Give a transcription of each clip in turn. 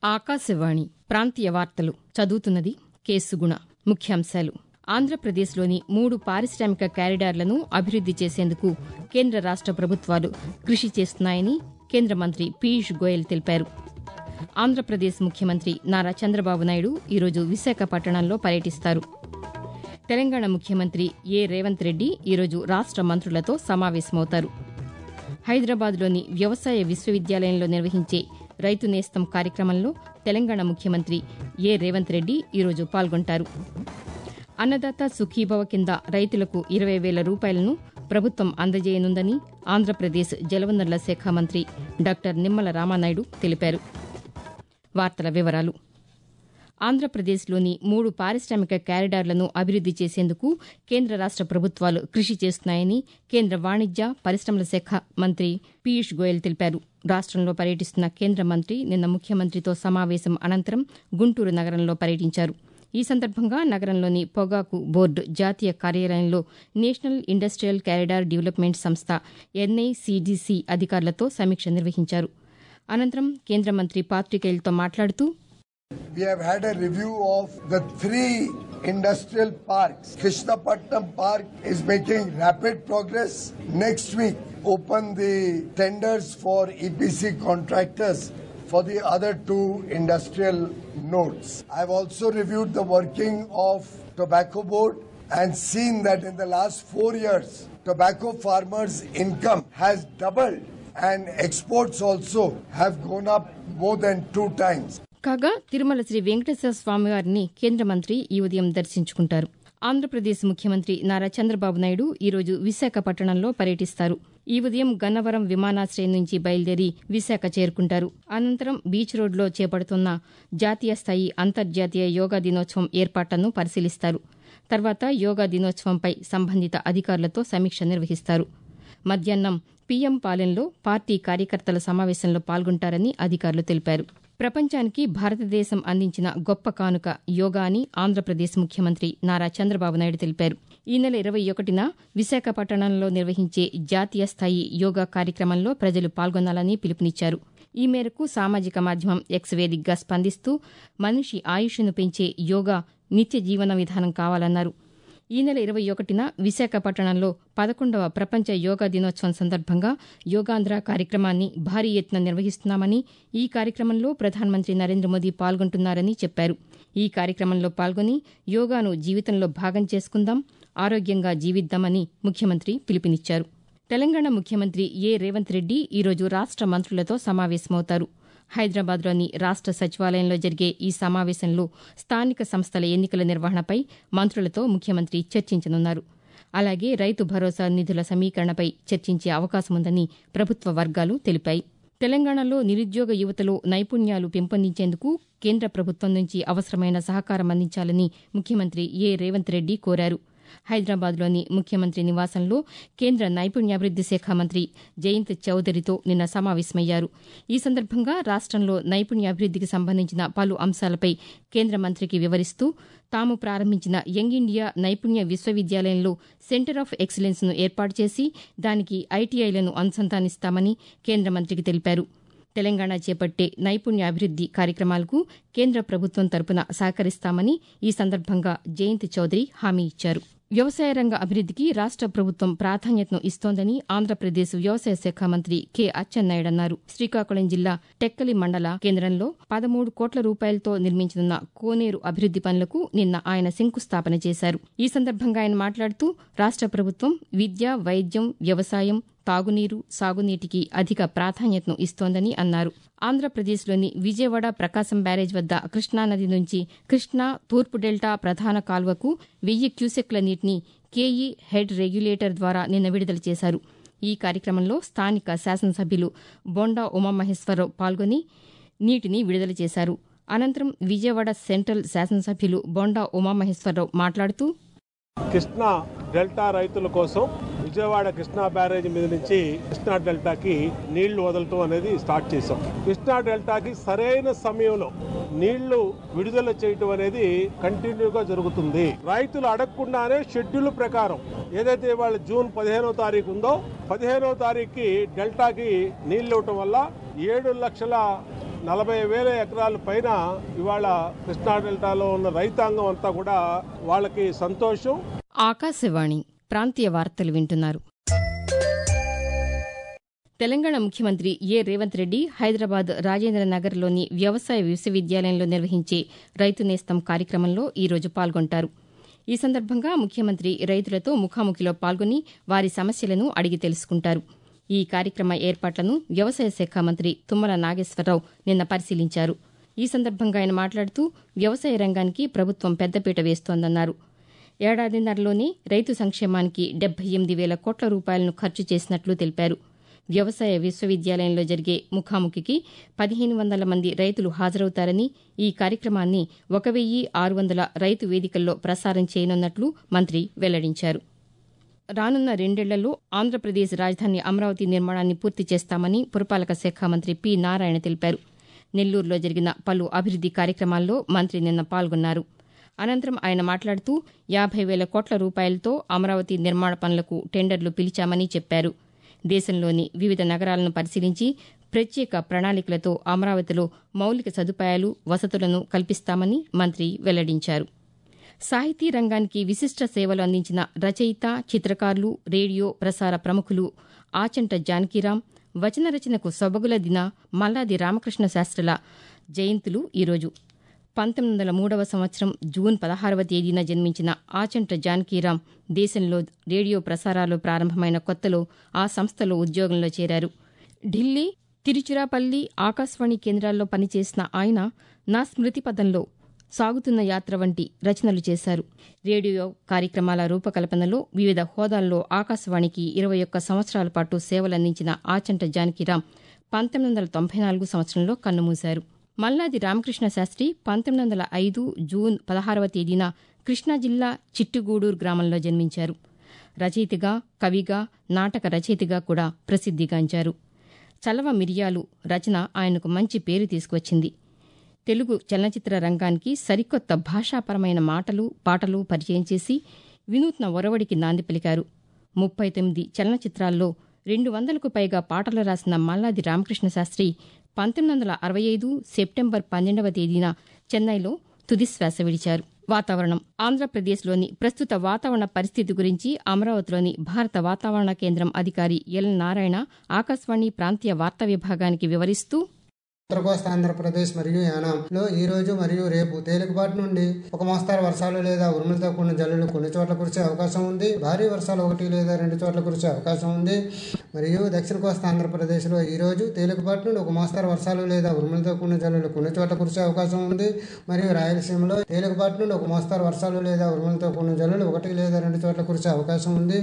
ఆకాశవాణి ప్రాంతీయ వార్తలు చదువుతున్నది కేసుగుణ ముఖ్యాంశాలు ఆంధ్రప్రదేశ్లోని మూడు పారిశ్రామిక కారిడార్లను అభివృద్ది చేసేందుకు కేంద్ర రాష్ట ప్రభుత్వాలు కృషి చేస్తున్నాయని కేంద్ర మంత్రి పీయూష్ గోయల్ తెలిపారు ఆంధ్రప్రదేశ్ ముఖ్యమంత్రి నారా చంద్రబాబు నాయుడు ఈరోజు విశాఖపట్టణంలో పర్యటిస్తారు తెలంగాణ ముఖ్యమంత్రి ఏ రేవంత్ రెడ్డి ఈరోజు రాష్ట మంత్రులతో సమావేశమవుతారు హైదరాబాద్లోని వ్యవసాయ విశ్వవిద్యాలయంలో నిర్వహించే రైతు నేస్తం కార్యక్రమంలో తెలంగాణ ముఖ్యమంత్రి ఏ రేవంత్ రెడ్డి ఈరోజు పాల్గొంటారు అన్నదాత సుఖీభవ కింద రైతులకు ఇరవై వేల రూపాయలను ప్రభుత్వం అందజేయనుందని ఆంధ్రప్రదేశ్ జలవనరుల శాఖ మంత్రి డాక్టర్ నిమ్మల రామానాయుడు తెలిపారు వార్తల వివరాలు ఆంధ్రప్రదేశ్లోని మూడు పారిశ్రామిక కారిడార్లను అభివృద్ది చేసేందుకు కేంద్ర రాష్ట ప్రభుత్వాలు కృషి చేస్తున్నాయని కేంద్ర వాణిజ్య పరిశ్రమల శాఖ మంత్రి పీయూష్ గోయల్ తెలిపారు రాష్టంలో పర్యటిస్తున్న కేంద్ర మంత్రి నిన్న ముఖ్యమంత్రితో సమావేశం అనంతరం గుంటూరు నగరంలో పర్యటించారు ఈ సందర్భంగా నగరంలోని పొగాకు బోర్డు జాతీయ కార్యాలయంలో నేషనల్ ఇండస్టియల్ కారిడార్ డెవలప్మెంట్ సంస్థ ఎన్ఐసిడిసి అధికారులతో సమీక్ష నిర్వహించారు అనంతరం కేంద్ర మంత్రి పాతికేయులతో మాట్లాడుతూ We have had a review of the three industrial parks. Krishnapatnam Park is making rapid progress. Next week, open the tenders for EPC contractors for the other two industrial nodes. I've also reviewed the working of Tobacco Board and seen that in the last four years, tobacco farmers' income has doubled and exports also have gone up more than two times. కాగా తిరుమల శ్రీ వెంకటేశ్వర స్వామివారిని కేంద్ర మంత్రి ఈ ఉదయం దర్శించుకుంటారు ఆంధ్రప్రదేశ్ ముఖ్యమంత్రి నారా చంద్రబాబు నాయుడు ఈరోజు విశాఖపట్టణంలో పర్యటిస్తారు ఈ ఉదయం గన్నవరం విమానాశ్రయం నుంచి బయలుదేరి విశాఖ చేరుకుంటారు అనంతరం బీచ్ రోడ్లో చేపడుతున్న జాతీయ స్థాయి అంతర్జాతీయ యోగా దినోత్సవం ఏర్పాట్లను పరిశీలిస్తారు తర్వాత యోగా దినోత్సవంపై సంబంధిత అధికారులతో సమీక్ష నిర్వహిస్తారు మధ్యాహ్నం పీఎం పాలెంలో పార్టీ కార్యకర్తల సమావేశంలో పాల్గొంటారని అధికారులు తెలిపారు ప్రపంచానికి భారతదేశం అందించిన గొప్ప కానుక యోగా అని ఆంధ్రప్రదేశ్ ముఖ్యమంత్రి నారా చంద్రబాబు నాయుడు తెలిపారు ఈ నెల ఇరవై ఒకటిన విశాఖపట్టణంలో నిర్వహించే జాతీయ స్థాయి యోగా కార్యక్రమంలో ప్రజలు పాల్గొనాలని పిలుపునిచ్చారు ఈ మేరకు సామాజిక మాధ్యమం ఎక్స్ వేదికగా స్పందిస్తూ మనిషి ఆయుష్ను పెంచే యోగా నిత్య జీవన విధానం కావాలన్నారు ఈ నెల ఇరవై ఒకటిన విశాఖపట్టణంలో పదకొండవ ప్రపంచ యోగా దినోత్సవం సందర్భంగా యోగాంధ్ర కార్యక్రమాన్ని భారీ ఎత్తున నిర్వహిస్తున్నామని ఈ కార్యక్రమంలో ప్రధానమంత్రి నరేంద్ర మోదీ పాల్గొంటున్నారని చెప్పారు ఈ కార్యక్రమంలో పాల్గొని యోగాను జీవితంలో భాగం చేసుకుందాం ఆరోగ్యంగా జీవిద్దామని ముఖ్యమంత్రి పిలుపునిచ్చారు తెలంగాణ ముఖ్యమంత్రి ఏ రేవంత్ రెడ్డి ఈరోజు రాష్ట మంత్రులతో సమావేశమవుతారు హైదరాబాద్లోని రాష్ట సచివాలయంలో జరిగే ఈ సమావేశంలో స్థానిక సంస్థల ఎన్నికల నిర్వహణపై మంత్రులతో ముఖ్యమంత్రి చర్చించనున్నారు అలాగే రైతు భరోసా నిధుల సమీకరణపై చర్చించే అవకాశముందని ప్రభుత్వ వర్గాలు తెలిపాయి తెలంగాణలో నిరుద్యోగ యువతలో నైపుణ్యాలు పెంపొందించేందుకు కేంద్ర ప్రభుత్వం నుంచి అవసరమైన సహకారం అందించాలని ముఖ్యమంత్రి ఏ రేవంత్ రెడ్డి కోరారు హైదరాబాద్లోని ముఖ్యమంత్రి నివాసంలో కేంద్ర నైపుణ్యాభివృద్ది శాఖ మంత్రి జయంత్ చౌదరితో నిన్న సమావేశమయ్యారు ఈ సందర్భంగా రాష్టంలో నైపుణ్యాభివృద్దికి సంబంధించిన పలు అంశాలపై కేంద్ర మంత్రికి వివరిస్తూ తాము ప్రారంభించిన యంగ్ ఇండియా నైపుణ్య విశ్వవిద్యాలయంలో సెంటర్ ఆఫ్ ఎక్సలెన్స్ను ఏర్పాటు చేసి దానికి ఐటీఐలను అనుసంధానిస్తామని కేంద్ర మంత్రికి తెలిపారు తెలంగాణ చేపట్టే నైపుణ్యాభివృద్ది కార్యక్రమాలకు కేంద్ర ప్రభుత్వం తరపున సహకరిస్తామని ఈ సందర్భంగా జయంత్ చౌదరి హామీ ఇచ్చారు వ్యవసాయ రంగ అభివృద్దికి రాష్ట ప్రభుత్వం ప్రాధాన్యతను ఇస్తోందని ఆంధ్రప్రదేశ్ వ్యవసాయ శాఖ మంత్రి కె అచ్చెన్నాయుడు అన్నారు శ్రీకాకుళం జిల్లా టెక్కలి మండల కేంద్రంలో పదమూడు కోట్ల రూపాయలతో నిర్మించనున్న కోనేరు అభివృద్ది పనులకు నిన్న ఆయన శంకుస్థాపన చేశారు ఈ సందర్భంగా ఆయన మాట్లాడుతూ రాష్ట ప్రభుత్వం విద్య వైద్యం వ్యవసాయం తాగునీరు సాగునీటికి అధిక ప్రాధాన్యతను ఇస్తోందని అన్నారు ఆంధ్రప్రదేశ్లోని విజయవాడ ప్రకాశం బ్యారేజ్ వద్ద కృష్ణానది నుంచి కృష్ణా తూర్పు డెల్టా ప్రధాన కాల్వకు వెయ్యి క్యూసెక్ల నీటిని కేఈ హెడ్ రెగ్యులేటర్ ద్వారా నిన్న విడుదల చేశారు ఈ కార్యక్రమంలో స్థానిక శాసనసభ్యులు బొండా ఉమామహేశ్వరరావు పాల్గొని నీటిని విడుదల చేశారు అనంతరం విజయవాడ సెంట్రల్ శాసనసభ్యులు బొండా ఉమామహేశ్వరరావు మాట్లాడుతూ కృష్ణా డెల్టా రైతుల కోసం విజయవాడ కృష్ణా బ్యారేజ్ మీద నుంచి కృష్ణా డెల్టాకి నీళ్లు వదలటం అనేది స్టార్ట్ చేసాం కృష్ణా డెల్టాకి సరైన సమయంలో నీళ్లు విడుదల చేయటం అనేది కంటిన్యూగా జరుగుతుంది రైతులు అడగకుండానే షెడ్యూల్ ప్రకారం ఏదైతే వాళ్ళ జూన్ పదిహేనో తారీఖు ఉందో పదిహేనో తారీఖుకి డెల్టాకి నీళ్లు ఇవ్వటం వల్ల ఏడు లక్షల నలభై వేల ఎకరాల పైన ఇవాళ కృష్ణా డెల్టాలో ఉన్న రైతాంగం అంతా కూడా వాళ్ళకి సంతోషం ఆకాశవాణి ప్రాంతీయ వార్తలు వింటున్నారు తెలంగాణ ముఖ్యమంత్రి ఏ రేవంత్ రెడ్డి హైదరాబాద్ రాజేంద్ర నగర్లోని వ్యవసాయ విశ్వవిద్యాలయంలో నిర్వహించే రైతు నేస్తం కార్యక్రమంలో ఈరోజు పాల్గొంటారు ఈ సందర్భంగా ముఖ్యమంత్రి రైతులతో ముఖాముఖిలో పాల్గొని వారి సమస్యలను అడిగి తెలుసుకుంటారు ఈ కార్యక్రమ ఏర్పాట్లను వ్యవసాయ శాఖ మంత్రి తుమ్మల నాగేశ్వరరావు నిన్న పరిశీలించారు ఈ సందర్భంగా ఆయన మాట్లాడుతూ వ్యవసాయ రంగానికి ప్రభుత్వం పెద్దపీట వేస్తోందన్నారు ఏడాదిన్నరలోనే రైతు సంక్షేమానికి డెబ్బై ఎనిమిది వేల కోట్ల రూపాయలను ఖర్చు చేసినట్లు తెలిపారు వ్యవసాయ విశ్వవిద్యాలయంలో జరిగే ముఖాముఖికి పదిహేను వందల మంది రైతులు హాజరవుతారని ఈ కార్యక్రమాన్ని ఒక వెయ్యి ఆరు వందల రైతు వేదికల్లో ప్రసారం చేయనున్నట్లు మంత్రి వెల్లడించారు రానున్న రెండేళ్లలో ఆంధ్రప్రదేశ్ రాజధాని అమరావతి నిర్మాణాన్ని పూర్తి చేస్తామని పురపాలక శాఖ మంత్రి పి నారాయణ తెలిపారు నెల్లూరులో జరిగిన పలు అభివృద్ది కార్యక్రమాల్లో మంత్రి నిన్న పాల్గొన్నారు అనంతరం ఆయన మాట్లాడుతూ యాభై వేల కోట్ల రూపాయలతో అమరావతి నిర్మాణ పనులకు టెండర్లు పిలిచామని చెప్పారు దేశంలోని వివిధ నగరాలను పరిశీలించి ప్రత్యేక ప్రణాళికలతో అమరావతిలో మౌలిక సదుపాయాలు వసతులను కల్పిస్తామని మంత్రి వెల్లడించారు సాహితీ రంగానికి విశిష్ట సేవలు అందించిన రచయిత చిత్రకారులు రేడియో ప్రసార ప్రముఖులు ఆచంట జానకీరాం వచన రచనకు సొబగుల దిన మల్లాది రామకృష్ణ శాస్త్రుల జయంతులు ఈరోజు పంతొమ్మిది వందల మూడవ సంవత్సరం జూన్ పదహారవ తేదీన జన్మించిన ఆచంట జానకీరాం దేశంలో రేడియో ప్రసారాలు ప్రారంభమైన కొత్తలో ఆ సంస్థలో ఉద్యోగంలో చేరారు ఢిల్లీ తిరుచిరాపల్లి ఆకాశవాణి కేంద్రాల్లో పనిచేసిన ఆయన నా స్మృతి పదంలో సాగుతున్న యాత్ర వంటి రచనలు చేశారు రేడియో కార్యక్రమాల రూపకల్పనలో వివిధ హోదాల్లో ఆకాశవాణికి ఇరవై ఒక్క సంవత్సరాల పాటు సేవలందించిన ఆచంట జానకిరాం పంతొమ్మిది వందల తొంభై నాలుగు సంవత్సరంలో కన్నుమూశారు మల్లాది రామకృష్ణ శాస్త్రి పంతొమ్మిది వందల ఐదు జూన్ పదహారవ తేదీన కృష్ణా జిల్లా చిట్టుగూడూరు గ్రామంలో జన్మించారు రచయితగా కవిగా నాటక రచయితగా కూడా ప్రసిద్దిగాంచారు చలవ మిరియాలు రచన ఆయనకు మంచి పేరు తీసుకువచ్చింది తెలుగు చలనచిత్ర రంగానికి సరికొత్త భాషాపరమైన మాటలు పాటలు పరిచయం చేసి వినూత్న ఒరవడికి నాంది పలికారు ముప్పై తొమ్మిది చలనచిత్రాల్లో రెండు వందలకు పైగా పాటలు రాసిన మల్లాది రామకృష్ణ శాస్త్రి పంతొమ్మిది వందల అరవై ఐదు సెప్టెంబర్ పన్నెండవ తేదీన చెన్నైలో తుదిశ్వాస విడిచారు వాతావరణం ఆంధ్రప్రదేశ్లోని ప్రస్తుత వాతావరణ పరిస్థితి గురించి అమరావతిలోని భారత వాతావరణ కేంద్రం అధికారి ఎల్ నారాయణ ఆకాశవాణి ప్రాంతీయ వార్తా విభాగానికి వివరిస్తూ ఉత్తర కోస్తా ఆంధ్రప్రదేశ్ మరియు యానాంలో ఈ రోజు మరియు రేపు తేలికపాటి నుండి ఒక మోస్తారు వర్షాలు లేదా ఉరుములతో కూడిన జల్లులు కొన్ని చోట్ల కురిసే అవకాశం ఉంది భారీ వర్షాలు ఒకటి లేదా రెండు చోట్ల కురిసే అవకాశం ఉంది మరియు దక్షిణ కోస్తా ఆంధ్రప్రదేశ్లో ఈ రోజు తేలికపాటి నుండి ఒక మోస్తారు వర్షాలు లేదా ఉరుములతో కూడిన జల్లులు కొన్ని చోట్ల కురిసే అవకాశం ఉంది మరియు రాయలసీమలో తేలికపాటి నుండి ఒక మోస్తారు వర్షాలు లేదా ఉరుములతో కూడిన జల్లులు ఒకటి లేదా రెండు చోట్ల కురిసే అవకాశం ఉంది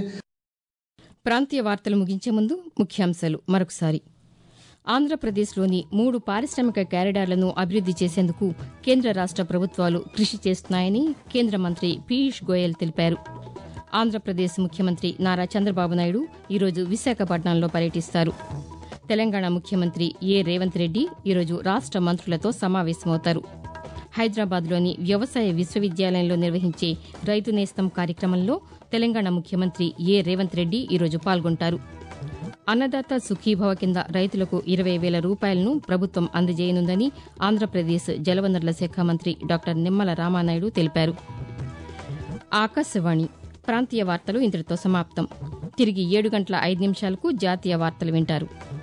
ప్రాంతీయ వార్తలు ముగించే ముందు ముఖ్యాంశాలు మరొకసారి ఆంధ్రప్రదేశ్లోని మూడు పారిశ్రామిక క్యారిడార్లను అభివృద్ది చేసేందుకు కేంద్ర రాష్ట ప్రభుత్వాలు కృషి చేస్తున్నాయని కేంద్ర మంత్రి పీయూష్ గోయల్ తెలిపారు ఆంధ్రప్రదేశ్ ముఖ్యమంత్రి నారా చంద్రబాబు నాయుడు ఈరోజు విశాఖపట్నంలో పర్యటిస్తారు తెలంగాణ ముఖ్యమంత్రి ఏ రేవంత్ రెడ్డి ఈరోజు రాష్ట మంత్రులతో సమావేశమవుతారు హైదరాబాద్లోని వ్యవసాయ విశ్వవిద్యాలయంలో నిర్వహించే రైతు నేస్తం కార్యక్రమంలో తెలంగాణ ముఖ్యమంత్రి ఏ రేవంత్ రెడ్డి ఈరోజు పాల్గొంటారు అన్నదాత సుఖీభవ కింద రైతులకు ఇరవై వేల రూపాయలను ప్రభుత్వం అందజేయనుందని ఆంధ్రప్రదేశ్ జలవనరుల శాఖ మంత్రి డాక్టర్ నిమ్మల రామానాయుడు తెలిపారు ఆకాశవాణి ప్రాంతీయ వార్తలు ఇంతటితో సమాప్తం తిరిగి ఏడు గంటల ఐదు నిమిషాలకు జాతీయ వార్తలు వింటారు